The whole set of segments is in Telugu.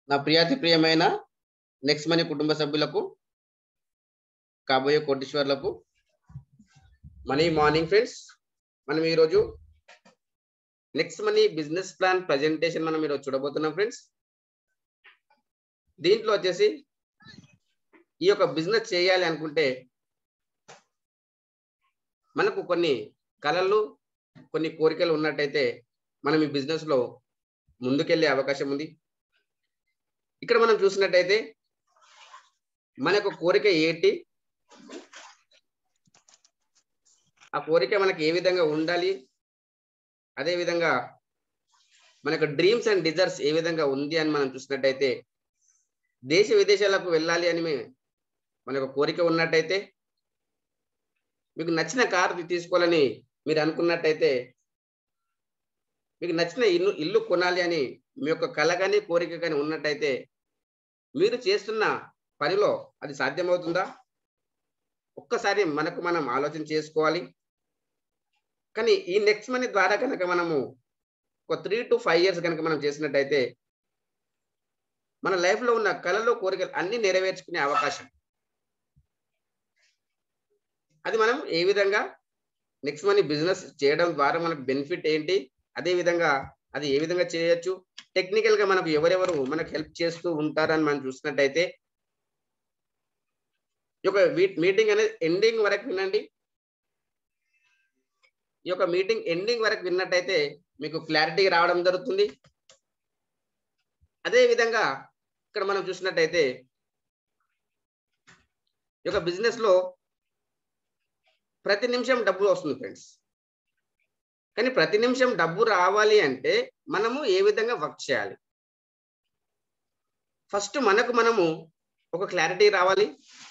నా ప్రియాతి ప్రియమైన నెక్స్ట్ మనీ కుటుంబ సభ్యులకు కాబోయే కోటీశ్వర్లకు మనీ మార్నింగ్ ఫ్రెండ్స్ మనం ఈరోజు next money business plan presentation మనం ఈరోజు చూడబోతున్నాం ఫ్రెండ్స్ దీంట్లో వచ్చేసి ఈ యొక్క బిజినెస్ చేయాలి అనుకుంటే మనకు కొన్ని కళలు కొన్ని కోరికలు ఉన్నట్టయితే మనం ఈ బిజినెస్ లో ముందుకెళ్లే అవకాశం ఉంది ఇక్కడ మనం చూసినట్టయితే మన యొక్క కోరిక ఏంటి ఆ కోరిక మనకి ఏ విధంగా ఉండాలి అదే విధంగా మన యొక్క డ్రీమ్స్ అండ్ డిజర్స్ ఏ విధంగా ఉంది అని మనం చూసినట్టయితే దేశ విదేశాలకు వెళ్ళాలి అని మన యొక్క కోరిక ఉన్నట్టయితే మీకు నచ్చిన కారు తీసుకోవాలని మీరు అనుకున్నట్టయితే మీకు నచ్చిన ఇల్లు ఇల్లు కొనాలి అని మీ యొక్క కళ కానీ కోరిక కానీ ఉన్నట్టయితే మీరు చేస్తున్న పనిలో అది సాధ్యమవుతుందా ఒక్కసారి మనకు మనం ఆలోచన చేసుకోవాలి కానీ ఈ నెక్స్ట్ మనీ ద్వారా కనుక మనము ఒక త్రీ టు ఫైవ్ ఇయర్స్ కనుక మనం చేసినట్టయితే మన లైఫ్లో ఉన్న కళలు కోరికలు అన్ని నెరవేర్చుకునే అవకాశం అది మనం ఏ విధంగా నెక్స్ట్ మనీ బిజినెస్ చేయడం ద్వారా మనకు బెనిఫిట్ ఏంటి అదే విధంగా అది ఏ విధంగా చేయొచ్చు టెక్నికల్ గా మనకు ఎవరెవరు మనకు హెల్ప్ చేస్తూ ఉంటారని మనం చూసినట్టయితే ఈ యొక్క మీటింగ్ అనేది ఎండింగ్ వరకు వినండి ఈ యొక్క మీటింగ్ ఎండింగ్ వరకు విన్నట్టయితే మీకు క్లారిటీ రావడం జరుగుతుంది అదే విధంగా ఇక్కడ మనం చూసినట్టయితే ఈ యొక్క బిజినెస్ లో ప్రతి నిమిషం డబ్బు వస్తుంది ఫ్రెండ్స్ కానీ ప్రతి నిమిషం డబ్బు రావాలి అంటే మనము ఏ విధంగా వర్క్ చేయాలి ఫస్ట్ మనకు మనము ఒక క్లారిటీ రావాలి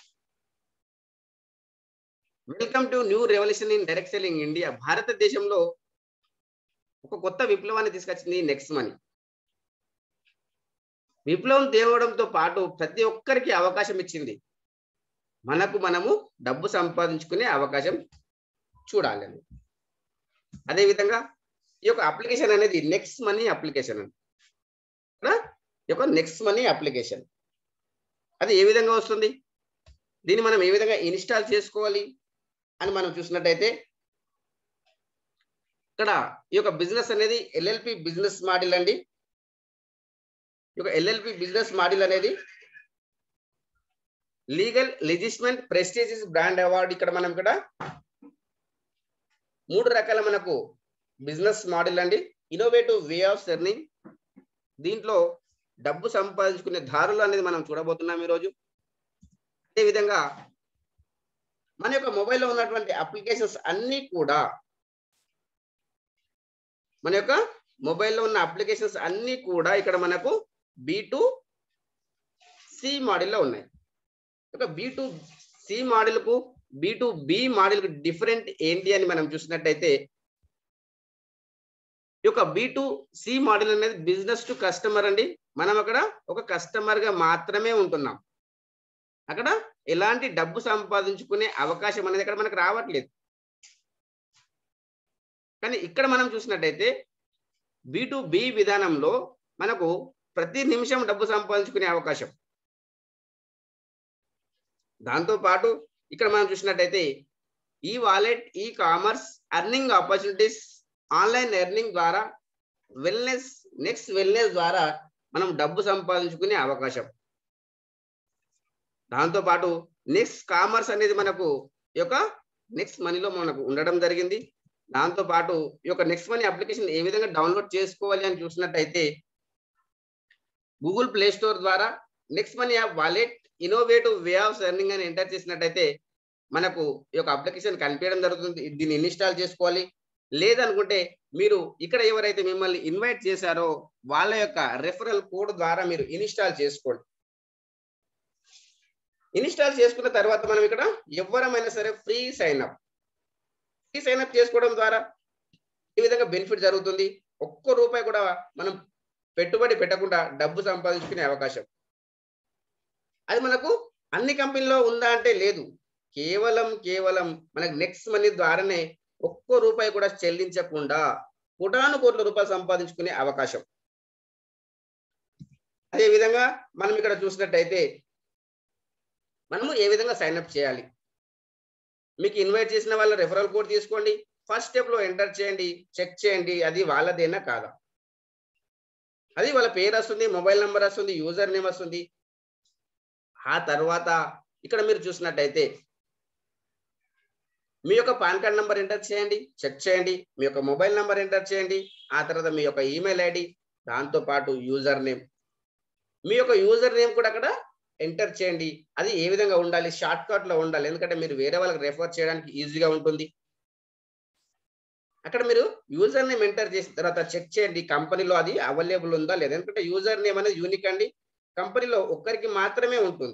welcome to new revolution in direct selling India భారతదేశంలో ఒక కొత్త విప్లవాన్ని తీసుకొచ్చింది నెక్స్ట్ మనీ విప్లవం తేవడంతో పాటు ప్రతి ఒక్కరికి అవకాశం ఇచ్చింది మనకు మనము డబ్బు సంపాదించుకునే అవకాశం చూడాలి అదేవిధంగా ఈ యొక్క అప్లికేషన్ అనేది నెక్స్ట్ మనీ అప్లికేషన్ ఈ యొక్క నెక్స్ట్ మనీ అప్లికేషన్ అది ఏ విధంగా వస్తుంది దీన్ని మనం ఏ విధంగా ఇన్స్టాల్ చేసుకోవాలి అని మనం చూసినట్టయితే ఇక్కడ ఈ యొక్క బిజినెస్ అనేది ఎల్ఎల్పి బిజినెస్ మోడల్ అండి ఈ యొక్క ఎల్ఎల్పి బిజినెస్ మోడల్ అనేది లీగల్ లెజిస్మెంట్ ప్రెస్టీజియస్ బ్రాండ్ అవార్డు ఇక్కడ మనం ఇక్కడ మూడు రకాల మనకు బిజినెస్ మోడల్ అండి ఇన్నోవేటివ్ వే ఆఫ్ సెర్నింగ్ దీంట్లో డబ్బు సంపాదించుకునే దారులు అనేది మనం చూడబోతున్నాం ఈరోజు అదేవిధంగా మన యొక్క మొబైల్లో ఉన్నటువంటి అప్లికేషన్స్ అన్నీ కూడా మన యొక్క మొబైల్లో ఉన్న అప్లికేషన్స్ అన్నీ కూడా ఇక్కడ మనకు బి టు సి మోడల్లో ఉన్నాయి ఒక బి టు సి మోడల్కు బి టు బి మోడల్కి డిఫరెంట్ ఏంటి అని మనం చూసినట్టయితే ఈ యొక్క బి టు సి మోడల్ అనేది బిజినెస్ టు కస్టమర్ అండి మనం అక్కడ ఒక కస్టమర్ గా మాత్రమే ఉంటున్నాం అక్కడ ఎలాంటి డబ్బు సంపాదించుకునే అవకాశం అనేది అక్కడ మనకు రావట్లేదు కానీ ఇక్కడ మనం చూసినట్టయితే బి టు బి విధానంలో మనకు ప్రతి నిమిషం డబ్బు సంపాదించుకునే అవకాశం దాంతో పాటు ఇక్కడ మనం చూసినట్టయితే ఈ wallet e commerce earning opportunities online earning ద్వారా వెల్నెస్ నెక్స్ట్ వెల్నెస్ ద్వారా మనం డబ్బు సంపాదించుకునే అవకాశం దాంతో పాటు నెక్స్ట్ కామర్స్ అనేది మనకు ఈ యొక్క నెక్స్ట్ మనీలో మనకు ఉండడం జరిగింది దాంతో పాటు ఈ యొక్క నెక్స్ట్ మనీ అప్లికేషన్ ఏ విధంగా డౌన్లోడ్ చేసుకోవాలి అని చూసినట్టయితే గూగుల్ ప్లే స్టోర్ ద్వారా next money app wallet innovative way of earning అని ఎంటర్ చేసినట్టయితే మనకు ఈ యొక్క అప్లికేషన్ కనిపించడం జరుగుతుంది దీన్ని ఇన్స్టాల్ చేసుకోవాలి లేదనుకుంటే మీరు ఇక్కడ ఎవరైతే మిమ్మల్ని ఇన్వైట్ చేశారో వాళ్ళ యొక్క రెఫరల్ కోడ్ ద్వారా మీరు ఇన్స్టాల్ చేసుకోండి ఇన్స్టాల్ చేసుకున్న తర్వాత మనం ఇక్కడ ఎవరమైనా సరే free sign up free sign up చేసుకోవడం ద్వారా ఈ విధంగా బెనిఫిట్ జరుగుతుంది ఒక్క రూపాయి కూడా మనం పెట్టుబడి పెట్టకుండా డబ్బు సంపాదించుకునే అవకాశం అది మనకు అన్ని కంపెనీలో ఉందా అంటే లేదు కేవలం కేవలం మనకు నెక్స్ట్ మనీ ద్వారానే ఒక్క రూపాయి కూడా చెల్లించకుండా కోటాను కోట్ల రూపాయలు సంపాదించుకునే అవకాశం అదే విధంగా మనం ఇక్కడ చూసినట్టయితే మనము ఏ విధంగా సైన్అప్ చేయాలి మీకు ఇన్వైట్ చేసిన వాళ్ళ రెఫరల్ కోడ్ తీసుకోండి ఫస్ట్ స్టెప్ లో ఎంటర్ చేయండి చెక్ చేయండి అది వాళ్ళదేనా కాదా అది వాళ్ళ పేరు వస్తుంది మొబైల్ నెంబర్ వస్తుంది యూజర్ నేమ్ వస్తుంది ఆ తర్వాత ఇక్కడ మీరు చూసినట్టయితే మీ యొక్క పాన్ కార్డ్ నెంబర్ ఎంటర్ చేయండి చెక్ చేయండి మీ యొక్క మొబైల్ నెంబర్ ఎంటర్ చేయండి ఆ తర్వాత మీ యొక్క ఈమెయిల్ ఐడి దాంతో పాటు యూజర్ నేమ్ మీ యొక్క యూజర్ నేమ్ కూడా అక్కడ ఎంటర్ చేయండి అది ఏ విధంగా ఉండాలి షార్ట్ కట్ లో ఉండాలి ఎందుకంటే మీరు వేరే వాళ్ళకి రెఫర్ చేయడానికి ఈజీగా ఉంటుంది అక్కడ మీరు యూజర్ నేమ్ ఎంటర్ చేసిన తర్వాత చెక్ చేయండి కంపెనీలో అది అవైలబుల్ ఉందా లేదా ఎందుకంటే యూజర్ నేమ్ అనేది యూనిక్ అండి కంపెనీలో ఒక్కరికి మాత్రమే ఉంటుంది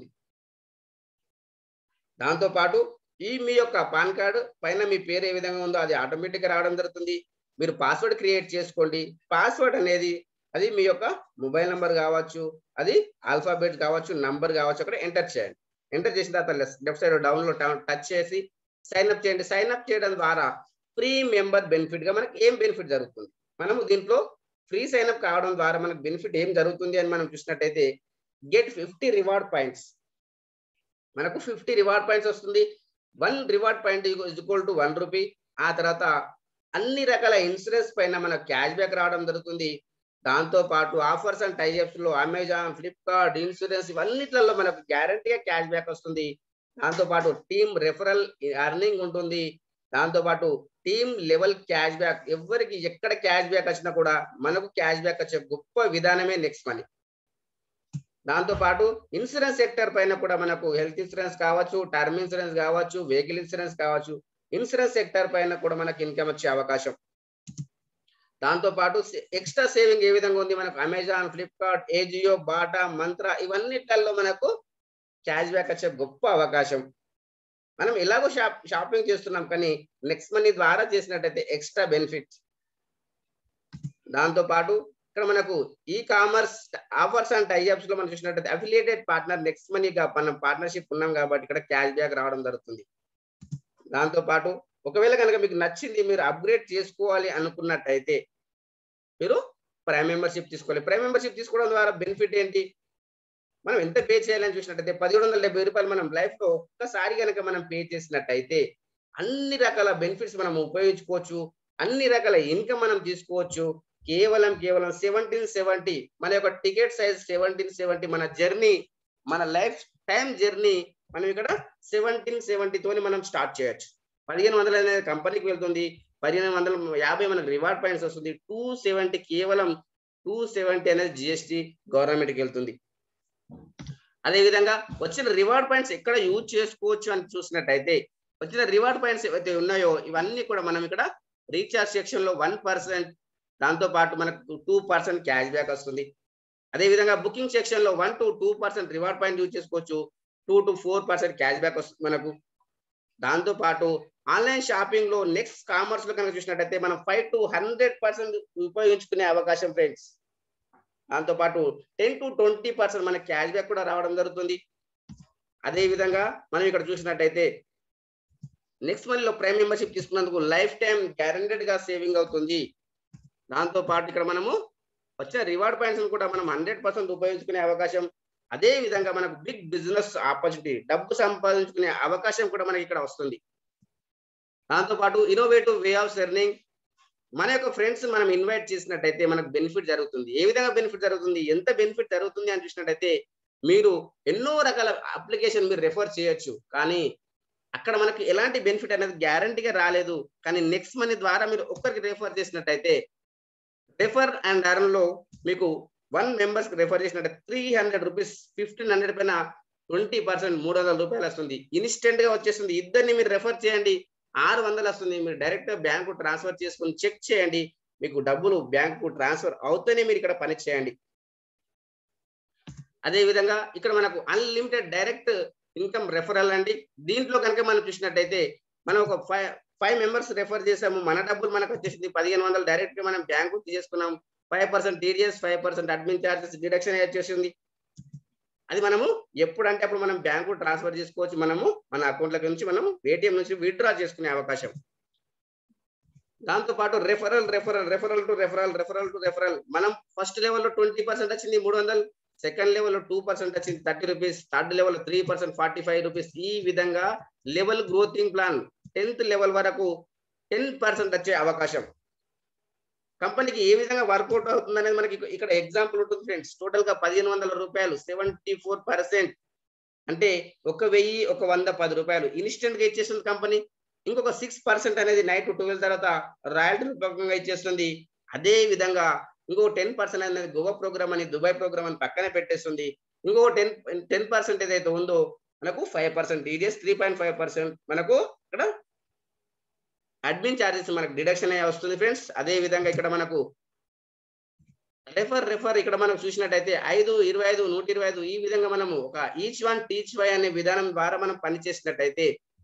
దాంతో పాటు ఈ మీ యొక్క పాన్ కార్డు పైన మీ పేరు ఏ విధంగా ఉందో అది ఆటోమేటిక్ గా రావడం జరుగుతుంది మీరు పాస్వర్డ్ క్రియేట్ చేసుకోండి పాస్వర్డ్ అనేది అది మీ యొక్క మొబైల్ నంబర్ కావచ్చు అది ఆల్ఫాబెట్ కావచ్చు నంబర్ కావచ్చు అక్కడ ఎంటర్ చేయండి ఎంటర్ చేసిన తర్వాత లెఫ్ట్ సైడ్ డౌన్లోడ్ టచ్ చేసి సైన్ అప్ చేయండి సైన్ అప్ చేయడం ద్వారా ఫ్రీ మెంబర్ బెనిఫిట్ గా మనకి ఏం బెనిఫిట్ జరుగుతుంది మనము దీంట్లో ఫ్రీ సైన్ అప్ కావడం ద్వారా మనకు బెనిఫిట్ ఏం జరుగుతుంది అని మనం చూసినట్టయితే గెట్ ఫిఫ్టీ రివార్డ్ పాయింట్స్ మనకు ఫిఫ్టీ రివార్డ్ పాయింట్స్ వస్తుంది one reward point is equal to one rupee ఆ తర్వాత అన్ని రకాల ఇన్సూరెన్స్ పైన మనకు క్యాష్ బ్యాక్ రావడం జరుగుతుంది దాంతో పాటు ఆఫర్స్ అండ్ టైప్స్ లో అమెజాన్ ఫ్లిప్కార్ట్ ఇన్సూరెన్స్ ఇవన్నిట్లలో మనకు గ్యారంటీగా క్యాష్ బ్యాక్ వస్తుంది దాంతో పాటు టీమ్ రెఫరల్ అర్నింగ్ ఉంటుంది దాంతో పాటు టీమ్ లెవెల్ క్యాష్ బ్యాక్ ఎవరికి ఎక్కడ క్యాష్ బ్యాక్ వచ్చినా కూడా మనకు క్యాష్ బ్యాక్ వచ్చే గొప్ప విధానమే నెక్స్ట్ మనీ దాంతో పాటు ఇన్సూరెన్స్ సెక్టర్ పైన కూడా మనకు హెల్త్ ఇన్సూరెన్స్ కావచ్చు టర్మ్ ఇన్సూరెన్స్ కావచ్చు వెహికల్ ఇన్సూరెన్స్ కావచ్చు ఇన్సూరెన్స్ సెక్టర్ పైన కూడా మనకి ఇన్కమ్ వచ్చే అవకాశం దాంతో పాటు ఎక్స్ట్రా సేవింగ్ ఏ విధంగా ఉంది మనకు అమెజాన్ ఫ్లిప్కార్ట్ ఏజియో బాటా మంత్ర ఇవన్నిట్లలో మనకు క్యాష్ బ్యాక్ వచ్చే గొప్ప అవకాశం మనం ఎలాగో షాప్ షాపింగ్ చేస్తున్నాం కానీ నెక్స్ట్ మనీ ద్వారా చేసినట్టయితే ఎక్స్ట్రా బెనిఫిట్ దాంతో పాటు ఇక్కడ మనకు e commerce offers and tie-ups లో మనం చూసినట్టయితే అఫిలియేటెడ్ పార్ట్నర్ నెక్స్ట్ మనీగా మనం పార్ట్నర్షిప్ ఉన్నాం కాబట్టి ఇక్కడ క్యాష్ బ్యాక్ రావడం జరుగుతుంది దాంతో పాటు ఒకవేళ కనుక మీకు నచ్చింది మీరు అప్గ్రేడ్ చేసుకోవాలి అనుకున్నట్టయితే మీరు ప్రైమ్ మెంబర్షిప్ తీసుకోవాలి ప్రైమ్ మెంబర్షిప్ తీసుకోవడం ద్వారా బెనిఫిట్ ఏంటి మనం ఎంత పే చేయాలని చూసినట్టయితే పదిహేడు వందల డెబ్బై రూపాయలు మనం లైఫ్ లో ఒక్కసారి కనుక మనం పే చేసినట్టయితే అన్ని రకాల బెనిఫిట్స్ మనం ఉపయోగించుకోవచ్చు అన్ని రకాల ఇన్కమ్ మనం తీసుకోవచ్చు కేవలం కేవలం సెవెంటీన్ సెవెంటీ మన యొక్క టికెట్ సైజ్ సెవెంటీన్ సెవెంటీ మన జర్నీ మన లైఫ్ టైం జర్నీ మనం ఇక్కడ సెవెంటీన్ సెవెంటీతోని మనం స్టార్ట్ చేయొచ్చు పదిహేను వందలు అనేది కంపెనీకి వెళ్తుంది పదిహేను వందల యాభై మనకు రివార్డ్ పాయింట్స్ వస్తుంది టూ సెవెంటీ కేవలం టూ సెవెంటీ అనేది జిఎస్టి గవర్నమెంట్కి వెళ్తుంది అదే విధంగా వచ్చిన రివార్డ్ పాయింట్స్ ఎక్కడ యూజ్ చేసుకోవచ్చు అని చూసినట్టయితే వచ్చిన రివార్డ్ పాయింట్స్ ఏవైతే ఉన్నాయో ఇవన్నీ కూడా మనం ఇక్కడ రీఛార్జ్ సెక్షన్ లో వన్ పర్సెంట్ దాంతో పాటు మనకు టూ పర్సెంట్ క్యాష్ బ్యాక్ వస్తుంది అదే విధంగా బుకింగ్ సెక్షన్ లో one to two percent reward point use చేసుకోవచ్చు two to four percent cash back వస్తుంది మనకు దాంతో పాటు ఆన్లైన్ షాపింగ్ లో నెక్స్ట్ కామర్స్ లో కనుక చూసినట్టయితే మనం ఫైవ్ టు హండ్రెడ్ పర్సెంట్ ఉపయోగించుకునే అవకాశం ఫ్రెండ్స్ దాంతో పాటు టెన్ టు ట్వంటీ పర్సెంట్ మనకి క్యాష్ బ్యాక్ కూడా రావడం జరుగుతుంది అదే విధంగా మనం ఇక్కడ చూసినట్టయితే నెక్స్ట్ మనీలో ప్రైమ్ మెంబర్షిప్ తీసుకున్నందుకు లైఫ్ టైం గ్యారంటెడ్ గా సేవింగ్ అవుతుంది దాంతో పాటు ఇక్కడ మనము వచ్చే రివార్డ్ పాయింట్స్ కూడా మనం హండ్రెడ్ పర్సెంట్ ఉపయోగించుకునే అవకాశం అదే విధంగా మనకు బిగ్ బిజినెస్ ఆపర్చునిటీ డబ్బు సంపాదించుకునే అవకాశం కూడా మనకి ఇక్కడ వస్తుంది దాంతో పాటు ఇన్నోవేటివ్ వే ఆఫ్ ఎర్నింగ్ మన యొక్క ఫ్రెండ్స్ మనం ఇన్వైట్ చేసినట్టయితే మనకు బెనిఫిట్ జరుగుతుంది ఏ విధంగా బెనిఫిట్ జరుగుతుంది ఎంత బెనిఫిట్ జరుగుతుంది అని చూసినట్టయితే మీరు ఎన్నో రకాల అప్లికేషన్ మీరు రెఫర్ చేయొచ్చు కానీ అక్కడ మనకి ఎలాంటి బెనిఫిట్ అనేది గ్యారంటీగా రాలేదు కానీ నెక్స్ట్ మనీ ద్వారా మీరు ఒక్కరికి రెఫర్ చేసినట్టయితే రెఫర్ అండ్ అర్న్ లో మీకు వన్ మెంబర్స్ రెఫర్ చేసినట్టు three hundred rupees fifteen hundred పైన ట్వంటీ పర్సెంట్ మూడు వందల రూపాయలు వస్తుంది ఇన్స్టెంట్ గా వచ్చేస్తుంది ఇద్దరిని మీరు రెఫర్ చేయండి ఆరు వందలు వస్తుంది మీరు డైరెక్ట్ బ్యాంకు ట్రాన్స్ఫర్ చేసుకుని చెక్ చేయండి మీకు డబ్బులు బ్యాంకు ట్రాన్స్ఫర్ అవుతూనే మీరు ఇక్కడ పని చేయండి అదే విధంగా ఇక్కడ మనకు అన్లిమిటెడ్ డైరెక్ట్ ఇన్కమ్ రెఫరల్ అండి దీంట్లో కనుక మనం చూసినట్టయితే మనం ఒక ఫైవ్ ఫైవ్ మెంబర్స్ రెఫర్ చేసాము మన డబ్బులు మనకు వచ్చేసింది పదిహేను వందలు డైరెక్ట్ గా మనం బ్యాంకు తీసేసుకున్నాం five percent TDS five percent admin charges deduction వచ్చేసింది అది మనము ఎప్పుడంటే అప్పుడు మనం బ్యాంకు ట్రాన్స్ఫర్ చేసుకోవచ్చు మనము మన అకౌంట్ల నుంచి మనం ఏటీఎం నుంచి విత్డ్రా చేసుకునే అవకాశం దాంతో పాటు referral referral referral to referral referral to referral మనం ఫస్ట్ లెవెల్లో ట్వంటీ పర్సెంట్ వచ్చింది మూడు వందలు సెకండ్ లెవెల్ టూ పర్సెంట్ వచ్చింది thirty rupees third level three percent forty five rupees ఈ విధంగా level growthing plan tenth level వరకు టెన్ పర్సెంట్ వచ్చే అవకాశం కంపెనీకి ఏ విధంగా వర్కౌట్ అవుతుంది అనేది మనకి ఇక్కడ ఎగ్జాంపుల్ ఉంటుంది ఫ్రెండ్స్ టోటల్ గా పదిహేను వందల రూపాయలు సెవెంటీ ఫోర్ పర్సెంట్ అంటే ఒక వెయ్యి ఒక వంద పది రూపాయలు ఇన్స్టెంట్ గా ఇచ్చేస్తుంది కంపెనీ ఇంకొక సిక్స్ పర్సెంట్ అనేది నైట్ ట్వెల్వ్ తర్వాత రాయల్టీ రూపకంగా ఇచ్చేస్తుంది అదే విధంగా ఇంకో టెన్ పర్సెంట్ అనేది గోవా ప్రోగ్రామ్ అని దుబాయ్ ప్రోగ్రామ్ అని పక్కనే పెట్టేస్తుంది ఇంకో టెన్ టెన్ పర్సెంట్ ఏదైతే ఉందో మనకు five percent TDS three point five percent మనకు ఇక్కడ అడ్మిన్ ఛార్జెస్ మనకు డిడక్షన్ అయ్యి వస్తుంది ఫ్రెండ్స్ అదే విధంగా ఇక్కడ మనకు రెఫర్ రెఫర్ ఇక్కడ మనం చూసినట్టయితే ఐదు ఇరవై ఐదు నూట ఇరవై ఐదు ఈ విధంగా మనము ఒక ఈచ్ వన్ టీచ్ వై అనే విధానం ద్వారా మనం పనిచేసినట్టయితే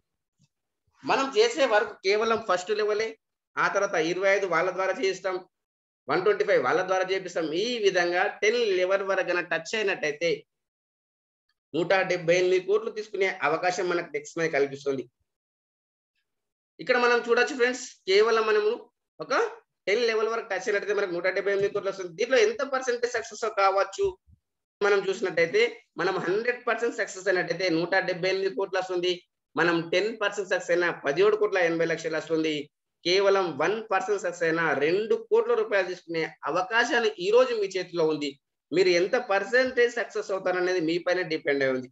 మనం చేసే వర్క్ కేవలం ఫస్ట్ లెవెలే ఆ తర్వాత ఇరవై ఐదు వాళ్ళ ద్వారా చేయిస్తాం వన్ ట్వంటీ ఫైవ్ వాళ్ళ ద్వారా చేపిస్తాం ఈ విధంగా టెన్ లెవెల్ వరకు టచ్ అయినట్టయితే నూట డెబ్బై ఎనిమిది కోట్లు తీసుకునే అవకాశం మనకు నెక్స్ట్ మీద కల్పిస్తుంది ఇక్కడ మనం చూడొచ్చు ఫ్రెండ్స్ కేవలం మనము ఒక టెన్ లెవెల్ వరకు టచ్ అయినట్టయితే మనకు నూట డెబ్బై ఎనిమిది కోట్లు వస్తుంది దీంట్లో ఎంత పర్సెంటేజ్ సక్సెస్ కావచ్చు మనం చూసినట్టయితే మనం హండ్రెడ్ పర్సెంట్ సక్సెస్ అయినట్టయితే నూట డెబ్బై ఎనిమిది కోట్లు వస్తుంది మనం టెన్ పర్సెంట్ సక్సెస్ అయినా పదిహేడు కోట్ల ఎనభై లక్షలు వస్తుంది కేవలం వన్ పర్సెంట్ సక్సెస్ అయినా రెండు కోట్ల రూపాయలు తీసుకునే అవకాశాన్ని ఈ రోజు మీ చేతిలో ఉంది మీరు ఎంత పర్సెంటేజ్ సక్సెస్ అవుతారనేది మీ పైన డిపెండ్ అయి ఉంది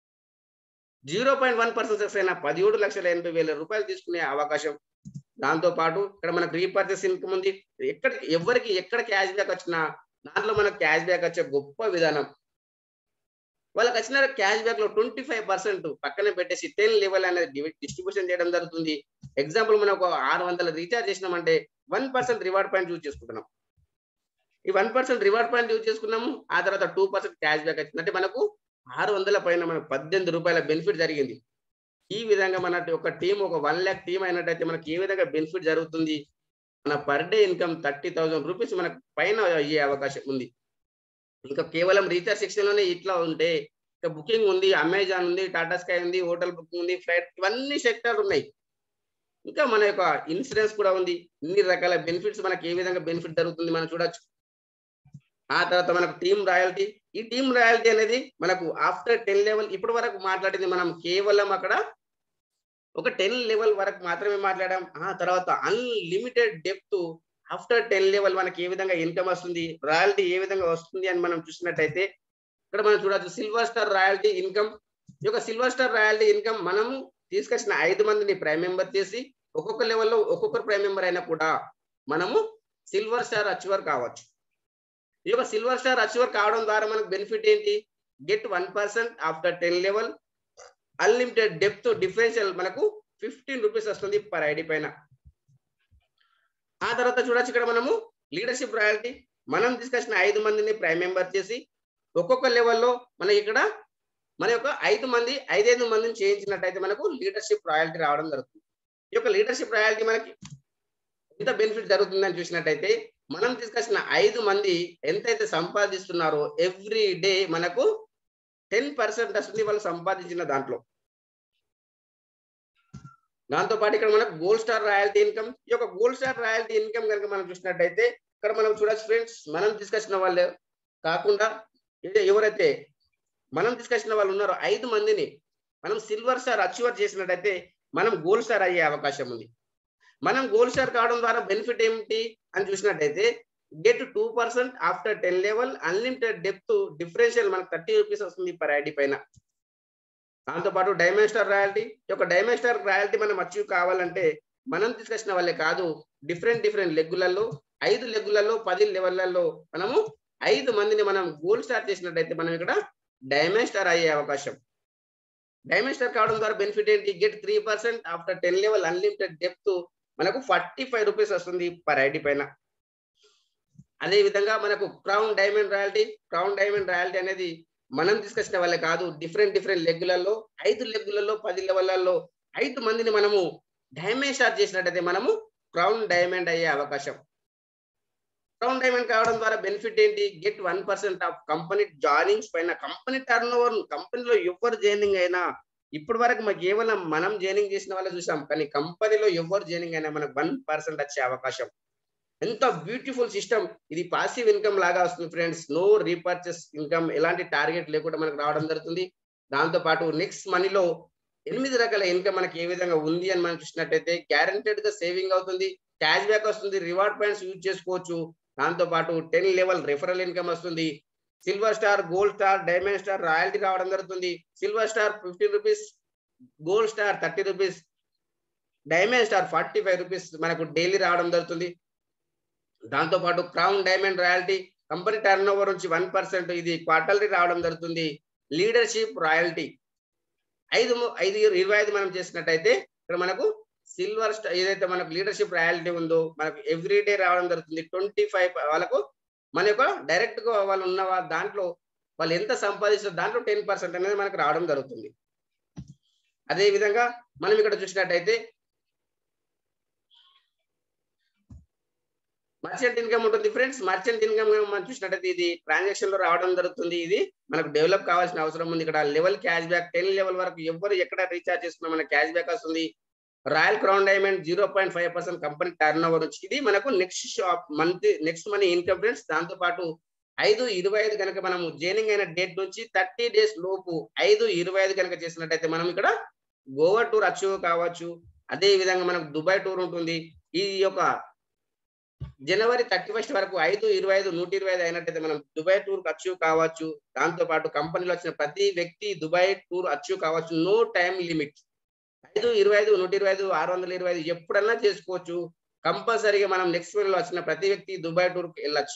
zero point one percent success అయినా పదిహేడు లక్షల ఎనభై వేల రూపాయలు తీసుకునే అవకాశం దాంతో పాటు ఇక్కడ మనకు రీపర్చేస్ ఇన్కమ్ ఉంది ఎక్కడ ఎవరికి ఎక్కడ క్యాష్ బ్యాక్ వచ్చినా దాంట్లో మనకు క్యాష్ బ్యాక్ వచ్చే గొప్ప విధానం వాళ్ళకి వచ్చిన క్యాష్ బ్యాక్ లో ట్వంటీ ఫైవ్ పర్సెంట్ పక్కన పెట్టేసి టెన్ లెవెల్ అనేది డిస్ట్రిబ్యూషన్ చేయడం జరుగుతుంది ఎగ్జాంపుల్ మనం ఒక ఆరు వందల రీఛార్జ్ చేసినామంటే one percent reward point use చేసుకుంటున్నాం ఈ one percent reward point use చేసుకున్నాము ఆ తర్వాత టూ పర్సెంట్ క్యాష్ బ్యాక్ వచ్చింది అంటే మనకు ఆరు వందల పైన మనకు పద్దెనిమిది రూపాయల బెనిఫిట్ జరిగింది ఈ విధంగా మన ఒక టీం ఒక వన్ ల్యాక్ టీం అయినట్టయితే మనకి ఏ విధంగా బెనిఫిట్ జరుగుతుంది మన per day income thirty thousand rupees మనకు పైన అయ్యే అవకాశం ఉంది ఇంకా కేవలం రీఛార్జ్ సెక్షన్ లోనే ఇట్లా ఉంటే ఇంకా బుకింగ్ ఉంది అమెజాన్ ఉంది టాటా స్కై ఉంది హోటల్ బుకింగ్ ఉంది ఫ్లైట్ ఇవన్నీ సెక్టార్లు ఉన్నాయి ఇంకా మన యొక్క ఇన్సూరెన్స్ కూడా ఉంది ఇన్ని రకాల బెనిఫిట్స్ మనకి ఏ విధంగా బెనిఫిట్ జరుగుతుంది మనం చూడొచ్చు ఆ తర్వాత మనకు టీమ్ రాయల్టీ ఈ టీమ్ రాయల్టీ అనేది మనకు ఆఫ్టర్ టెన్ లెవెల్ ఇప్పటి వరకు మాట్లాడింది మనం కేవలం అక్కడ ఒక టెన్ లెవెల్ వరకు మాత్రమే మాట్లాడాం ఆ తర్వాత unlimited depth after ten level మనకి ఏ విధంగా ఇన్కమ్ వస్తుంది రాయల్టీ ఏ విధంగా వస్తుంది అని మనం చూసినట్టయితే ఇక్కడ మనం చూడొచ్చు సిల్వర్ స్టార్ రాయల్టీ ఇన్కమ్ ఈ యొక్క సిల్వర్ స్టార్ రాయల్టీ ఇన్కమ్ మనము తీసుకొచ్చిన ఐదు మందిని ప్రైమ్ మెంబర్ చేసి ఒక్కొక్క లెవెల్లో ఒక్కొక్కరు ప్రైమ్ మెంబర్ అయినా కూడా మనము సిల్వర్ స్టార్ అచీవర్ కావచ్చు ఈ యొక్క సిల్వర్ స్టార్ అచీవర్ కావడం ద్వారా మనకు బెనిఫిట్ ఏంటి get one percent after ten level unlimited depth differential మనకు ఫిఫ్టీన్ రూపీస్ వస్తుంది పర్ ఐడి పైన ఆ తర్వాత చూడొచ్చు ఇక్కడ మనము లీడర్షిప్ రాయల్టీ మనం తీసుకొచ్చిన ఐదు మందిని ప్రైమ్ మెంబర్ చేసి ఒక్కొక్క లెవెల్లో మన ఇక్కడ మన యొక్క ఐదు మంది ఐదైదు మందిని చేయించినట్టయితే మనకు లీడర్షిప్ రాయల్టీ రావడం జరుగుతుంది ఈ యొక్క లీడర్షిప్ రాయల్టీ మనకి ఎంత బెనిఫిట్ జరుగుతుందని చూసినట్టయితే మనం తీసుకొచ్చిన ఐదు మంది ఎంతైతే సంపాదిస్తున్నారో ఎవ్రీ డే మనకు టెన్ పర్సెంట్ వస్తుంది వాళ్ళు సంపాదించిన దాంట్లో దాంతో పాటు ఇక్కడ మనకు గోల్డ్ స్టార్ రాయల్టీ ఇన్కమ్ ఈ యొక్క గోల్డ్ స్టార్ రాయల్టీ ఇన్కమ్ కనుక మనం చూసినట్టయితే ఇక్కడ మనం చూడొచ్చు ఫ్రెండ్స్ మనం తీసుకొచ్చిన వాళ్ళు కాకుండా ఎవరైతే మనం తీసుకొచ్చిన వాళ్ళు ఉన్నారో ఐదు మందిని మనం సిల్వర్ స్టార్ అచీవర్ చేసినట్టయితే మనం గోల్డ్ స్టార్ అయ్యే అవకాశం ఉంది మనం గోల్డ్ స్టార్ కావడం ద్వారా బెనిఫిట్ ఏమిటి అని చూసినట్టయితే get two percent after ten level unlimited depth differential మనకు థర్టీ రూపీస్ వస్తుంది పర్ ఐడి పైన దాంతో పాటు డైమండ్ స్టార్ రాయల్టీ ఈ యొక్క డైమండ్ స్టార్ రాయల్టీ మనం అచీవ్ కావాలంటే మనం తీసుకొచ్చిన వాళ్ళే కాదు డిఫరెంట్ డిఫరెంట్ లెగ్గులలో ఐదు లెగ్గులలో పది లెవెల్లలో మనము ఐదు మందిని మనం గోల్డ్ స్టార్ చేసినట్టయితే మనం ఇక్కడ డైమండ్ స్టార్ అయ్యే అవకాశం డైమండ్ స్టార్ కావడం ద్వారా బెనిఫిట్ ఏంటి get three percent after ten level unlimited depth మనకు ఫార్టీ ఫైవ్ రూపీస్ వస్తుంది పర్ ఐడి పైన అదే విధంగా మనకు crown diamond royalty crown diamond royalty అనేది మనం తీసుకొచ్చిన వాళ్ళే కాదు డిఫరెంట్ డిఫరెంట్ లెగ్గులలో ఐదు లెగ్గులలో పది లెవెల్లలో ఐదు మందిని మనము డైమండ్ స్టార్ చేసినట్టయితే మనము క్రౌన్ డైమండ్ అయ్యే అవకాశం క్రౌన్ డైమండ్ కావడం ద్వారా బెనిఫిట్ ఏంటి get one percent of company joinings పైన కంపెనీ టర్న్ ఓవర్ కంపెనీలో ఎవరు జాయినింగ్ అయినా ఇప్పటి వరకు మాకు కేవలం మనం జాయినింగ్ చేసిన వాళ్ళు చూసాం కానీ కంపెనీలో ఎవరు జాయినింగ్ అయినా మనకు వన్ పర్సెంట్ వచ్చే అవకాశం ఎంత బ్యూటిఫుల్ సిస్టమ్ ఇది పాసివ్ ఇన్కమ్ లాగా వస్తుంది ఫ్రెండ్స్ నో రీపర్చేస్ ఇన్కమ్ ఎలాంటి టార్గెట్ లేకుండా మనకు రావడం జరుగుతుంది దాంతో పాటు నెక్స్ట్ మనీలో ఎనిమిది రకాల ఇన్కమ్ మనకి ఏ విధంగా ఉంది అని మనం చూసినట్టయితే గ్యారంటెడ్ గా సేవింగ్ అవుతుంది క్యాష్ బ్యాక్ వస్తుంది రివార్డ్ పాయింట్స్ యూజ్ చేసుకోవచ్చు దాంతో పాటు టెన్ లెవెల్ రెఫరల్ ఇన్కమ్ వస్తుంది silver star gold star diamond star royalty రావడం జరుగుతుంది silver star fifteen rupees gold star thirty rupees diamond star forty five rupees మనకు డైలీ రావడం జరుగుతుంది దాంతో పాటు crown diamond royalty company turn over నుంచి వన్ పర్సెంట్ ఇది క్వార్టర్లీ రావడం జరుగుతుంది లీడర్షిప్ రాయల్టీ ఐదు ము- ఐదు ఇరవై ఐదు మనం చేసినట్టయితే ఇక్కడ మనకు సిల్వర్ స్టార్ ఏదైతే మనకు లీడర్షిప్ రాయల్టీ ఉందో మనకు ఎవ్రీ డే రావడం జరుగుతుంది ట్వంటీ ఫైవ్ వాళ్ళకు మన యొక్క డైరెక్ట్ గా వాళ్ళు ఉన్న వా- దాంట్లో వాళ్ళు ఎంత సంపాదిస్తారు దాంట్లో టెన్ పర్సెంట్ అనేది మనకు రావడం జరుగుతుంది అదే విధంగా మనం ఇక్కడ చూసినట్టయితే మర్చెంట్ ఇన్కమ్ ఉంటుంది ఫ్రెండ్స్ మర్చెంట్ ఇన్కమ్ మనం చూసినట్టయితే ఇది ట్రాన్సాక్షన్ లో రావడం జరుగుతుంది ఇది మనకు డెవలప్ కావాల్సిన అవసరం ఉంది ఇక్కడ level cash back ten level వరకు ఎవరు ఎక్కడ రీఛార్జ్ చేసుకున్నా మన క్యాష్ బ్యాక్ వస్తుంది royal crown diamond zero point five percent company turn over వచ్చి ఇది మనకు next shop month next money income friends దాంతో పాటు ఐదు ఇరవై ఐదు కనుక మనము జైనింగ్ అయిన డేట్ నుంచి థర్టీ డేస్ లోపు ఐదు ఇరవై ఐదు కనుక చేసినట్టయితే మనం ఇక్కడ గోవా టూర్ అచీవ్ కావచ్చు అదే విధంగా మనకు దుబాయ్ టూర్ ఉంటుంది ఈ యొక్క జనవరి థర్టీ ఫస్ట్ వరకు ఐదు ఇరవై ఐదు నూట ఇరవై ఐదు అయినట్టయితే మనం దుబాయ్ టూర్ అచీవ్ కావచ్చు దాంతో పాటు కంపెనీలో వచ్చిన ప్రతి వ్యక్తి దుబాయ్ టూర్ అచీవ్ కావచ్చు నో టైం లిమిట్ ఐదు ఇరవై ఐదు నూట ఇరవై ఐదు ఆరు వందల ఇరవై ఐదు ఎప్పుడన్నా చేసుకోవచ్చు కంపల్సరీగా మనం నెక్స్ట్ లో వచ్చిన ప్రతి వ్యక్తి దుబాయ్ టూర్ కి వెళ్ళొచ్చు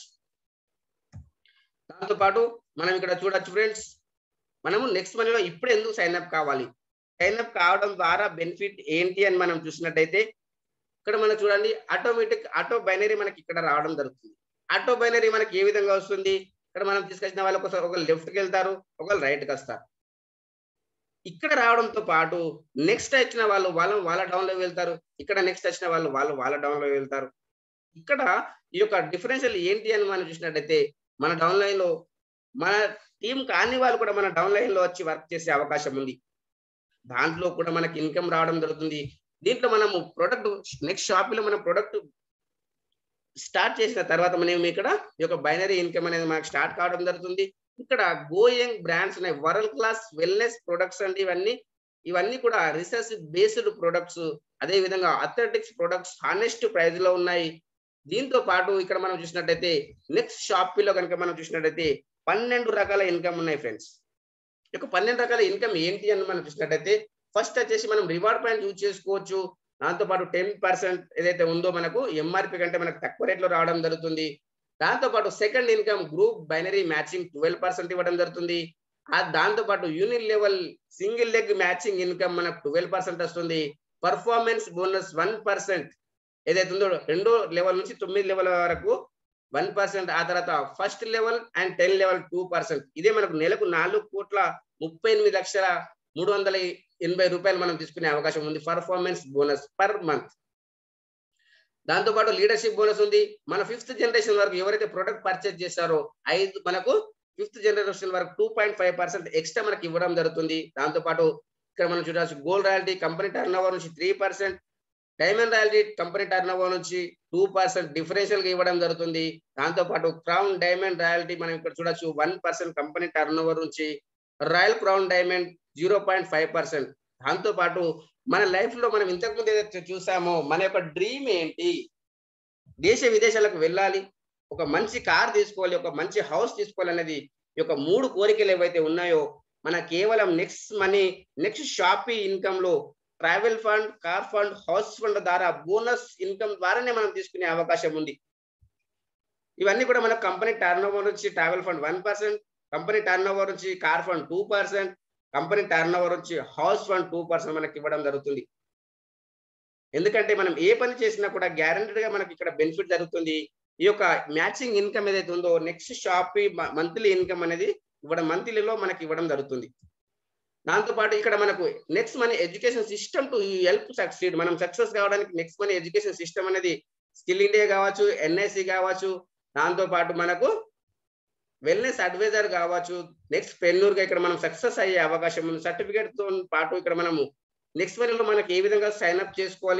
దాంతో పాటు మనం ఇక్కడ చూడొచ్చు ఫ్రెండ్స్ మనము నెక్స్ట్ మనీలో ఇప్పుడు ఎందుకు సైన్ అప్ కావాలి సైన్ అప్ కావడం ద్వారా బెనిఫిట్ ఏంటి అని మనం చూసినట్టయితే ఇక్కడ మనం చూడండి ఆటోమేటిక్ ఆటో బైనరీ మనకి ఇక్కడ రావడం జరుగుతుంది ఆటో బైనరీ మనకి ఏ విధంగా వస్తుంది ఇక్కడ మనం తీసుకొచ్చిన వాళ్ళు ఒకసారి ఒకరు లెఫ్ట్ కి వెళ్తారు ఒకరు రైట్ కి వస్తారు ఇక్కడ రావడంతో పాటు నెక్స్ట్ వచ్చిన వాళ్ళు వాళ్ళ వాళ్ళ డౌన్ లో వెళ్తారు ఇక్కడ నెక్స్ట్ వచ్చిన వాళ్ళు వాళ్ళు వాళ్ళ డౌన్ లో వెళ్తారు ఇక్కడ ఈ యొక్క డిఫరెన్షియల్ ఏంటి అని మనం చూసినట్టయితే మన డౌన్ లైన్ లో మన టీం కాని వాళ్ళు కూడా మన డౌన్ లైన్ లో వచ్చి వర్క్ చేసే అవకాశం ఉంది దాంట్లో కూడా మనకి ఇన్కమ్ రావడం జరుగుతుంది దీంట్లో మనము ప్రొడక్ట్ నెక్స్ట్ షాప్ లో మనం ప్రొడక్ట్ స్టార్ట్ చేసిన తర్వాత మనం ఇక్కడ ఈ యొక్క బైనరీ ఇన్కమ్ అనేది మనకు స్టార్ట్ కావడం జరుగుతుంది ఇక్కడ గోయింగ్ బ్రాండ్స్ ఉన్నాయి వరల్డ్ క్లాస్ వెల్నెస్ ప్రొడక్ట్స్ అంటే ఇవన్నీ ఇవన్నీ కూడా రీసెర్చ్ బేస్డ్ ప్రొడక్ట్స్ అదే విధంగా అథ్లెటిక్స్ ప్రొడక్ట్స్ హానెస్ట్ ప్రైస్ లో ఉన్నాయి దీంతో పాటు ఇక్కడ మనం చూసినట్టయితే నెక్స్ట్ షాప్ లో కనుక మనం చూసినట్టయితే పన్నెండు రకాల ఇన్కమ్ ఉన్నాయి ఫ్రెండ్స్ ఈ యొక్క పన్నెండు రకాల ఇన్కమ్ ఏంటి అని మనం చూసినట్టయితే ఫస్ట్ వచ్చేసి మనం రివార్డ్ పాయింట్ యూజ్ చేసుకోవచ్చు దాంతో పాటు టెన్ పర్సెంట్ ఏదైతే ఉందో మనకు ఎంఆర్పి కంటే మనకు తక్కువ రేట్లో రావడం జరుగుతుంది దాంతో పాటు second income group binary matching twelve percent ఇవ్వడం జరుగుతుంది ఆ దాంతో పాటు unit level single leg matching income మనకు ట్వెల్వ్ పర్సెంట్ వస్తుంది పర్ఫార్మెన్స్ బోనస్ వన్ పర్సెంట్ ఏదైతే ఉందో రెండో లెవెల్ నుంచి తొమ్మిది లెవెల్ వరకు వన్ పర్సెంట్ ఆ తర్వాత first level and ten level two percent ఇదే మనకు నెలకు నాలుగు కోట్ల ముప్పై ఎనిమిది లక్షల మూడు వందల ఎనభై రూపాయలు మనం తీసుకునే అవకాశం ఉంది పర్ఫార్మెన్స్ బోనస్ పర్ మంత్ దాంతో పాటు లీడర్షిప్ బోనస్ ఉంది మన ఫిఫ్త్ జనరేషన్ వరకు ఎవరైతే ప్రొడక్ట్ పర్చేజ్ చేస్తారో ఐదు మనకు ఫిఫ్త్ జనరేషన్ వరకు two point five percent extra మనకి ఇవ్వడం జరుగుతుంది దాంతో పాటు ఇక్కడ మనం చూడవచ్చు gold royalty company turn over నుంచి three percent diamond royalty company turn over నుంచి టూ పర్సెంట్ డిఫరెన్షియల్ గా ఇవ్వడం జరుగుతుంది దాంతో పాటు క్రౌన్ డైమండ్ రాయల్టీ మనం ఇక్కడ చూడొచ్చు one percent company turn over నుంచి royal crown diamond zero point five percent దాంతో పాటు మన లైఫ్ లో మనం ఇంతకు ముందు ఏదైతే చూసామో మన యొక్క డ్రీమ్ ఏంటి దేశ విదేశాలకు వెళ్ళాలి ఒక మంచి కార్ తీసుకోవాలి ఒక మంచి హౌస్ తీసుకోవాలి అనేది ఈ యొక్క మూడు కోరికలు ఏవైతే ఉన్నాయో మన కేవలం next money next shopee income లో travel fund car fund house fund ద్వారా బోనస్ ఇన్కమ్ ద్వారానే మనం తీసుకునే అవకాశం ఉంది ఇవన్నీ కూడా మన కంపెనీ టర్న్ ఓవర్ నుంచి travel fund one percent company turn over నుంచి car fund two percent company turn over వచ్చి హౌస్ ఫండ్ టూ పర్సెంట్ మనకి ఇవ్వడం జరుగుతుంది ఎందుకంటే మనం ఏ పని చేసినా కూడా గ్యారంటీడ్ గా మనకి ఇక్కడ బెనిఫిట్ జరుగుతుంది ఈ యొక్క మ్యాచింగ్ ఇన్కమ్ ఏదైతే ఉందో నెక్స్ట్ షాప్ మంత్లీ ఇన్కమ్ అనేది ఇవ్వడం మంత్లీలో మనకి ఇవ్వడం జరుగుతుంది దాంతో పాటు ఇక్కడ మనకు నెక్స్ట్ మన education system to help succeed మనం సక్సెస్ కావడానికి నెక్స్ట్ మన ఎడ్యుకేషన్ సిస్టమ్ అనేది స్కిల్ ఇండియా కావచ్చు ఎన్ఐసి కావచ్చు దాంతో పాటు మనకు వెల్నెస్ అడ్వైజర్ కావచ్చు నెక్స్ట్ పెన్నూరుగా ఇక్కడ మనం సక్సెస్ అయ్యే అవకాశం ఉంది సర్టిఫికేట్ తో పాటు ఇక్కడ మనము నెక్స్ట్ మనలో మనకి ఏ విధంగా సైన్ అప్ చేసుకోవాలి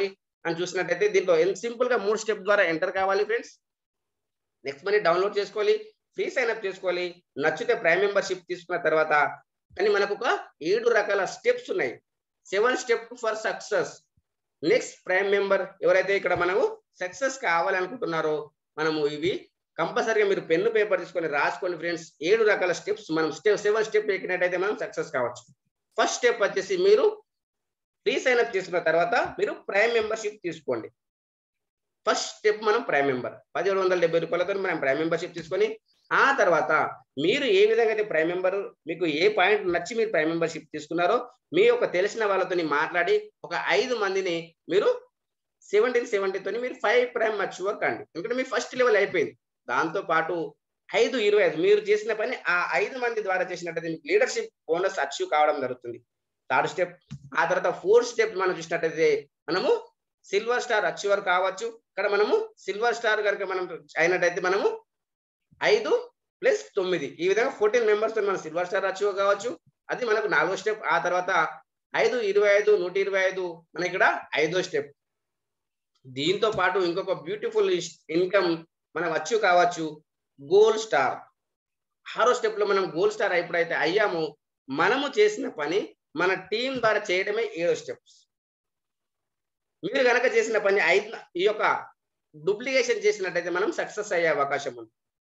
అని చూసినట్టయితే దీంట్లో సింపుల్ గా మూడు స్టెప్ ద్వారా ఎంటర్ కావాలి ఫ్రెండ్స్ నెక్స్ట్ మనీ డౌన్లోడ్ చేసుకోవాలి ఫ్రీ సైన్ అప్ చేసుకోవాలి నచ్చితే ప్రైమ్ మెంబర్షిప్ తీసుకున్న తర్వాత కానీ మనకు ఒక ఏడు రకాల స్టెప్స్ ఉన్నాయి seven step for success next prime member ఎవరైతే ఇక్కడ మనము సక్సెస్ కావాలనుకుంటున్నారో మనము ఇవి కంపల్సరీగా మీరు పెన్ను పేపర్ తీసుకొని రాసుకోండి ఫ్రెండ్స్ ఏడు రకాల స్టెప్స్ మనం స్టెప్ సెవెన్ స్టెప్ ఎక్కినట్టయితే మనం సక్సెస్ కావచ్చు ఫస్ట్ స్టెప్ వచ్చేసి మీరు ఫ్రీ సైన్ అప్ చేసుకున్న తర్వాత మీరు ప్రైమ్ మెంబర్షిప్ తీసుకోండి ఫస్ట్ స్టెప్ మనం ప్రైమ్ మెంబర్ పదిహేడు వందల డెబ్బై రూపాయలతో మనం ప్రైమ్ మెంబర్షిప్ తీసుకొని ఆ తర్వాత మీరు ఏ విధంగా అయితే ప్రైమ్ మెంబర్ మీకు ఏ పాయింట్ నచ్చి మీరు ప్రైమ్ మెంబర్షిప్ తీసుకున్నారో మీ యొక్క తెలిసిన వాళ్ళతో మాట్లాడి ఒక ఐదు మందిని మీరు సెవెంటీన్ సెవెంటీతో మీరు ఫైవ్ ప్రైమ్ అచీవర్ కండి ఎందుకంటే మీ ఫస్ట్ లెవెల్ అయిపోయింది దాంతో పాటు ఐదు ఇరవై ఐదు మీరు చేసిన పని ఆ ఐదు మంది ద్వారా చేసినట్టయితే మీకు లీడర్షిప్ బోనస్ అచీవ్ కావడం జరుగుతుంది థర్డ్ స్టెప్ ఆ తర్వాత ఫోర్త్ స్టెప్ మనం చూసినట్టయితే మనము సిల్వర్ స్టార్ అచీవర్ కావచ్చు ఇక్కడ మనము సిల్వర్ స్టార్ కనుక మనం అయినట్టయితే మనము ఐదు ప్లస్ తొమ్మిది ఈ విధంగా ఫోర్టీన్ మెంబర్స్ మనం సిల్వర్ స్టార్ అచీవర్ కావచ్చు అది మనకు నాలుగో స్టెప్ ఆ తర్వాత ఐదు ఇరవై ఐదు నూట ఇరవై ఐదు మన ఇక్కడ ఐదో స్టెప్ దీంతో పాటు ఇంకొక బ్యూటిఫుల్ ఇన్కమ్ మనం అచీవ్ కావచ్చు గోల్ స్టార్ ఆరో స్టెప్ లో మనం గోల్ స్టార్ ఎప్పుడైతే అయ్యామో మనము చేసిన పని మన టీం ద్వారా చేయడమే ఏడో స్టెప్స్ మీరు కనుక చేసిన పని ఐదు ఈ యొక్క డూప్లికేషన్ చేసినట్టయితే మనం సక్సెస్ అయ్యే అవకాశం ఉంది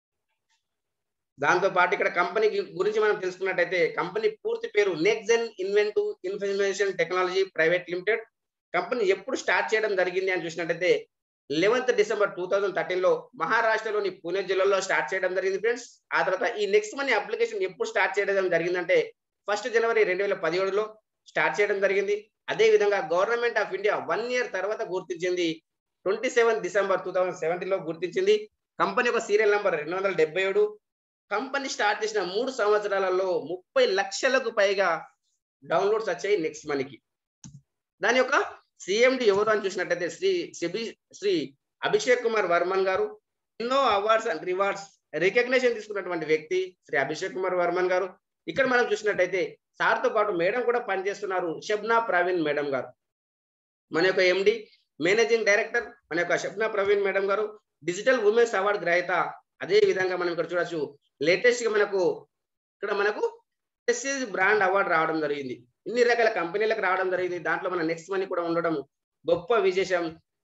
దాంతో పాటు ఇక్కడ కంపెనీ గురించి మనం తెలుసుకున్నట్టయితే కంపెనీ పూర్తి పేరు nexgen invent information technology private limited company ఎప్పుడు స్టార్ట్ చేయడం జరిగింది అని చూసినట్టయితే eleventh December two thousand thirteen లో మహారాష్ట్రలోని పూణే జిల్లాలో స్టార్ట్ చేయడం జరిగింది ఫ్రెండ్స్ ఆ తర్వాత ఈ నెక్స్ట్ మనీ అప్లికేషన్ ఎప్పుడు స్టార్ట్ చేయడం జరిగిందంటే ఫస్ట్ జనవరి రెండు వేల పదిహేడులో స్టార్ట్ చేయడం జరిగింది అదే విధంగా government of India one year తర్వాత గుర్తించింది twenty seven December two thousand seventeen లో గుర్తించింది కంపెనీ యొక్క సీరియల్ నెంబర్ రెండు వందల డెబ్బై ఏడు కంపెనీ స్టార్ట్ చేసిన మూడు సంవత్సరాలలో ముప్పై లక్షలకు పైగా డౌన్లోడ్స్ వచ్చాయి నెక్స్ట్ మనీకి దాని యొక్క సిఎండి ఎవరు అని చూసినట్టయితే శ్రీ శిబి శ్రీ అభిషేక్ కుమార్ వర్మన్ గారు ఎన్నో అవార్డ్స్ అండ్ రివార్డ్స్ రికగ్నేషన్ తీసుకున్నటువంటి వ్యక్తి శ్రీ అభిషేక్ కుమార్ వర్మన్ గారు ఇక్కడ మనం చూసినట్టయితే సార్తో పాటు మేడం కూడా పనిచేస్తున్నారు షబ్నా ప్రవీణ్ మేడం గారు మన యొక్క ఎండి మేనేజింగ్ డైరెక్టర్ మన యొక్క షబ్నా ప్రవీణ్ మేడం గారు డిజిటల్ ఉమెన్స్ అవార్డు గ్రహీత అదే విధంగా మనం ఇక్కడ చూడొచ్చు లేటెస్ట్ గా మనకు ఇక్కడ మనకు ప్రెస్టీజ్ బ్రాండ్ అవార్డు రావడం జరిగింది ఇన్ని రకాల కంపెనీలకు రావడం జరిగింది దాంట్లో మన నెక్స్ట్ మనీ కూడా ఉండడం గొప్ప విశేషం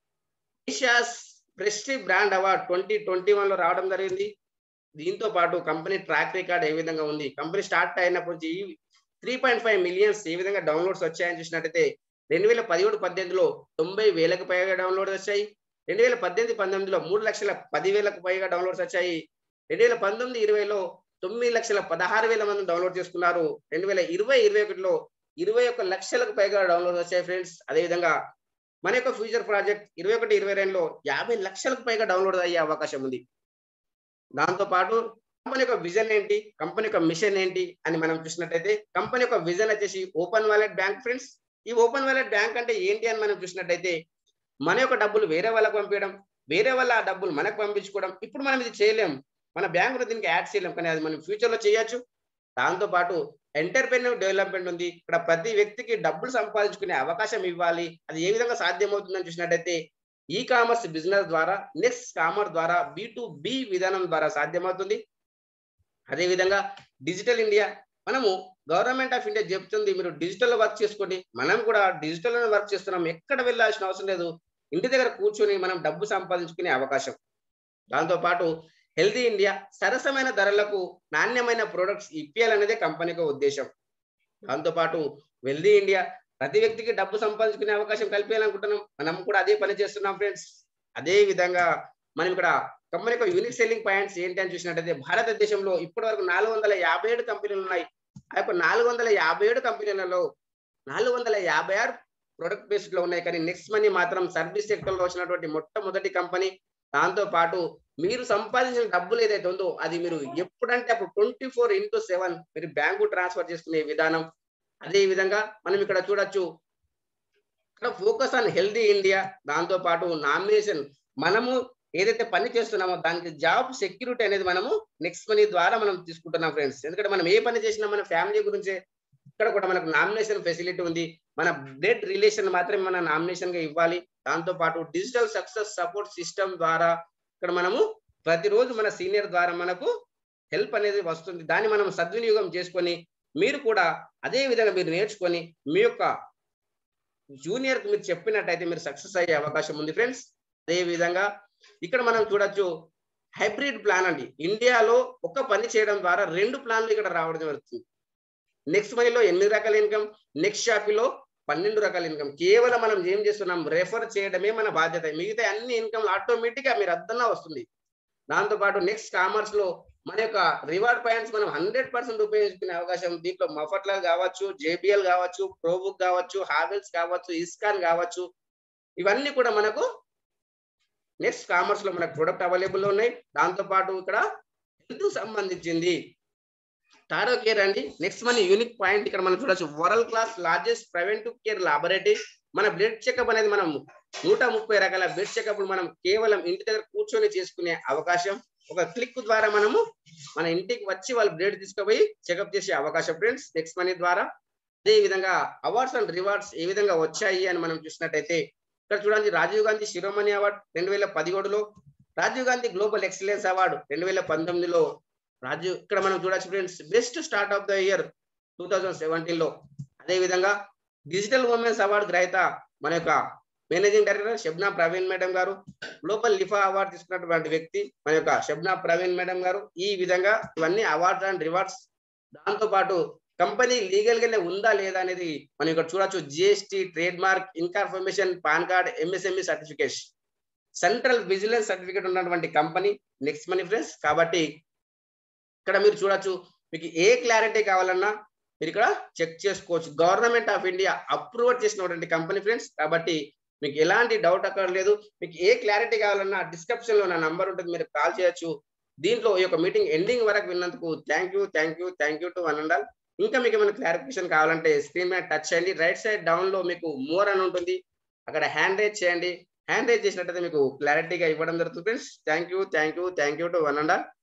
Asia's prestige brand award twenty twenty one లో రావడం జరిగింది దీంతో పాటు కంపెనీ ట్రాక్ రికార్డ్ ఏ విధంగా ఉంది కంపెనీ స్టార్ట్ అయినప్పటి నుంచి త్రీ పాయింట్ ఫైవ్ మిలియన్స్ ఏ విధంగా డౌన్లోడ్స్ వచ్చాయని చూసినట్టయితే రెండు వేల పదిహేడు పద్దెనిమిదిలో తొంభై వేలకు పైగా డౌన్లోడ్స్ వచ్చాయి రెండు వేల పద్దెనిమిది పంతొమ్మిదిలో మూడు లక్షల పదివేలకు పైగా డౌన్లోడ్స్ వచ్చాయి రెండు వేల పంతొమ్మిది ఇరవైలో తొమ్మిది లక్షల పదహారు వేల మంది డౌన్లోడ్ చేసుకున్నారు రెండు వేల ఇరవై ఇరవై ఒకటిలో ఇరవై ఒక్క లక్షలకు పైగా డౌన్లోడ్ వచ్చాయి ఫ్రెండ్స్ అదేవిధంగా మన యొక్క ఫ్యూచర్ ప్రాజెక్ట్ ఇరవై ఒకటి ఇరవై రెండులో యాభై లక్షలకు పైగా డౌన్లోడ్ అయ్యే అవకాశం ఉంది దాంతో పాటు కంపెనీ యొక్క విజన్ ఏంటి కంపెనీ యొక్క మిషన్ ఏంటి అని మనం చూసినట్టయితే కంపెనీ యొక్క విజన్ వచ్చేసి ఓపెన్ వాలెట్ బ్యాంక్ ఫ్రెండ్స్ ఈ ఓపెన్ వాలెట్ బ్యాంక్ అంటే ఏంటి అని మనం చూసినట్టయితే మన యొక్క డబ్బులు వేరే వాళ్ళకు పంపించడం వేరే వాళ్ళ ఆ డబ్బులు మనకు పంపించుకోవడం ఇప్పుడు మనం ఇది చేయలేం మన బ్యాంకులో దీనికి యాడ్ చేయలేం కానీ అది మనం ఫ్యూచర్ లో చేయొచ్చు దాంతో పాటు ఎంటర్ప్రెన్యూర్ డెవలప్మెంట్ ఉంది ఇక్కడ ప్రతి వ్యక్తికి డబ్బులు సంపాదించుకునే అవకాశం ఇవ్వాలి అది ఏ విధంగా సాధ్యమవుతుందని చూసినట్టయితే ఈ కామర్స్ బిజినెస్ ద్వారా నెక్స్ట్ కామర్స్ ద్వారా బి టు బి విధానం ద్వారా సాధ్యమవుతుంది అదే విధంగా డిజిటల్ ఇండియా మనము గవర్నమెంట్ ఆఫ్ ఇండియా చెప్తుంది మీరు డిజిటల్ వర్క్ చేసుకోండి మనం కూడా డిజిటల్ వర్క్ చేస్తున్నాం ఎక్కడ వెళ్ళాల్సిన అవసరం లేదు ఇంటి దగ్గర కూర్చొని మనం డబ్బు సంపాదించుకునే అవకాశం దాంతో పాటు హెల్తీ ఇండియా సరసమైన ధరలకు నాణ్యమైన ప్రొడక్ట్స్ ఇప్పించాలనేదే కంపెనీ యొక్క ఉద్దేశం దాంతో పాటు వెల్దీ ఇండియా ప్రతి వ్యక్తికి డబ్బు సంపాదించుకునే అవకాశం కల్పించాలనుకుంటున్నాం మనం కూడా అదే పని చేస్తున్నాం ఫ్రెండ్స్ అదే విధంగా మనం ఇక్కడ కంపెనీ యొక్క యూనిక్ సెల్లింగ్ పాయింట్స్ ఏంటి అని చూసినట్టయితే భారతదేశంలో ఇప్పటి వరకు నాలుగు వందల యాభై ఏడు కంపెనీలు ఉన్నాయి ఆ యొక్క నాలుగు వందల యాభై ఏడు కంపెనీలలో నాలుగు వందల యాభై ఆరు ప్రొడక్ట్ బేస్డ్ లో ఉన్నాయి కానీ నెక్స్ట్ మనీ మాత్రం సర్వీస్ సెక్టర్ లో వచ్చినటువంటి మొట్టమొదటి కంపెనీ దాంతో పాటు మీరు సంపాదించిన డబ్బులు ఏదైతే ఉందో అది మీరు ఎప్పుడంటే అప్పుడు ట్వంటీ ఫోర్ ఇంటూ సెవెన్ మీరు బ్యాంకు ట్రాన్స్ఫర్ చేసుకునే విధానం అదే విధంగా మనం ఇక్కడ చూడొచ్చు ఇక్కడ ఫోకస్ ఆన్ హెల్దీ ఇండియా దాంతో పాటు నామినేషన్ మనము ఏదైతే పని చేస్తున్నామో దానికి జాబ్ సెక్యూరిటీ అనేది మనము నెక్స్ట్ మనీ ద్వారా మనం తీసుకుంటున్నాం ఫ్రెండ్స్ ఎందుకంటే మనం ఏ పని చేసినా మన ఫ్యామిలీ గురించే ఇక్కడ కూడా మనకు నామినేషన్ ఫెసిలిటీ ఉంది మన బ్లడ్ రిలేషన్ మాత్రమే మన నామినేషన్ గా ఇవ్వాలి దాంతో పాటు డిజిటల్ సక్సెస్ సపోర్ట్ సిస్టమ్ ద్వారా ఇక్కడ మనము ప్రతిరోజు మన సీనియర్ ద్వారా మనకు హెల్ప్ అనేది వస్తుంది దాన్ని మనం సద్వినియోగం చేసుకొని మీరు కూడా అదే విధంగా మీరు నేర్చుకొని మీ యొక్క జూనియర్ కు మీరు చెప్పినట్టయితే మీరు సక్సెస్ అయ్యే అవకాశం ఉంది ఫ్రెండ్స్ అదే విధంగా ఇక్కడ మనం చూడొచ్చు హైబ్రిడ్ ప్లాన్ అండి ఇండియాలో ఒక పని చేయడం ద్వారా రెండు ప్లాన్లు ఇక్కడ రావడం జరుగుతుంది నెక్స్ట్ మనీలో ఎనిమిది రకాల ఇన్కమ్ నెక్స్ట్ షాపీలో పన్నెండు రకాల ఇన్కమ్ కేవలం మనం ఏం చేస్తున్నాం రెఫర్ చేయడమే మన బాధ్యత మిగతా అన్ని ఇన్కమ్ ఆటోమేటిక్ గా మీరు అద్దన్నా వస్తుంది దాంతో పాటు నెక్స్ట్ కామర్స్ లో మన యొక్క రివార్డ్ పాయింట్స్ మనం హండ్రెడ్ పర్సెంట్ ఉపయోగించుకునే అవకాశం దీంట్లో మఫట్లాల్ కావచ్చు జేబిఎల్ కావచ్చు ప్రోబుక్ కావచ్చు హావెల్స్ కావచ్చు ఇస్కాన్ కావచ్చు ఇవన్నీ కూడా మనకు నెక్స్ట్ కామర్స్ లో మనకు ప్రొడక్ట్ అవైలబుల్ ఉన్నాయి దాంతో పాటు ఇక్కడ హెల్త్ సంబంధించింది టారో కేర్ అండి నెక్స్ట్ మన యూనిక్ పాయింట్ ఇక్కడ మనం చూడొచ్చు world class largest preventive care laboratory మన బ్లడ్ చెకప్ అనేది మనం నూట ముప్పై రకాల బ్లడ్ చెకప్ మనం కేవలం ఇంటి దగ్గర కూర్చొని చేసుకునే అవకాశం ఒక క్లిక్ ద్వారా మనము మన ఇంటికి వచ్చి వాళ్ళు బ్లడ్ తీసుకుపోయి చెకప్ చేసే అవకాశం ఫ్రెండ్స్ నెక్స్ట్ మనీ ద్వారా అదే విధంగా అవార్డ్స్ అండ్ రివార్డ్స్ ఏ విధంగా వచ్చాయి అని మనం చూసినట్టయితే ఇక్కడ చూడండి రాజీవ్ గాంధీ శిరోమణి అవార్డ్ రెండు వేల పదిహేడులో Rajiv Gandhi global excellence award రెండు వేల పంతొమ్మిదిలో రాజీవ్ ఇక్కడ మనం చూడొచ్చు friends best start of the year two thousand seventeen లో అదే విధంగా డిజిటల్ ఉమెన్స్ అవార్డు గ్రహీత మన యొక్క managing director Shabna Praveen madam గారు గ్లోబల్ లిఫా అవార్డు తీసుకున్నటువంటి వ్యక్తి మన యొక్క షబ్నా ప్రవీణ్ మేడం గారు ఈ విధంగా ఇవన్నీ అవార్డ్స్ అండ్ రివార్డ్స్ దాంతో పాటు కంపెనీ లీగల్ గానే ఉందా లేదా అనేది మనం ఇక్కడ చూడొచ్చు GST trade mark incorporation PAN card MSME certification central vigilance certificate ఉన్నటువంటి కంపెనీ నెక్స్ట్ మనీ ఫ్రెండ్స్ కాబట్టి ఇక్కడ మీరు చూడొచ్చు మీకు ఏ క్లారిటీ కావాలన్నా మీరు ఇక్కడ చెక్ చేసుకోవచ్చు గవర్నమెంట్ ఆఫ్ ఇండియా అప్రూవ్ చేసినటువంటి కంపెనీ ఫ్రెండ్స్ కాబట్టి మీకు ఎలాంటి డౌట్ అక్కడ లేదు మీకు ఏ క్లారిటీ కావాలన్నా డిస్క్రిప్షన్ లో నా నంబర్ ఉంటుంది మీరు కాల్ చేయొచ్చు దీంట్లో ఈ యొక్క మీటింగ్ ఎండింగ్ వరకు విన్నందుకు thank you thank you thank you to one and all ఇంకా మీకు ఏమైనా క్లారిఫికేషన్ కావాలంటే స్క్రీన్ మీద టచ్ చేయండి రైట్ సైడ్ డౌన్ లో మీకు మోర్ అని ఉంటుంది అక్కడ హ్యాండ్ రైజ్ చేయండి హ్యాండ్ రైజ్ చేసినట్టయితే మీకు క్లారిటీగా ఇవ్వడం జరుగుతుంది friends thank you thank you thank you to one and all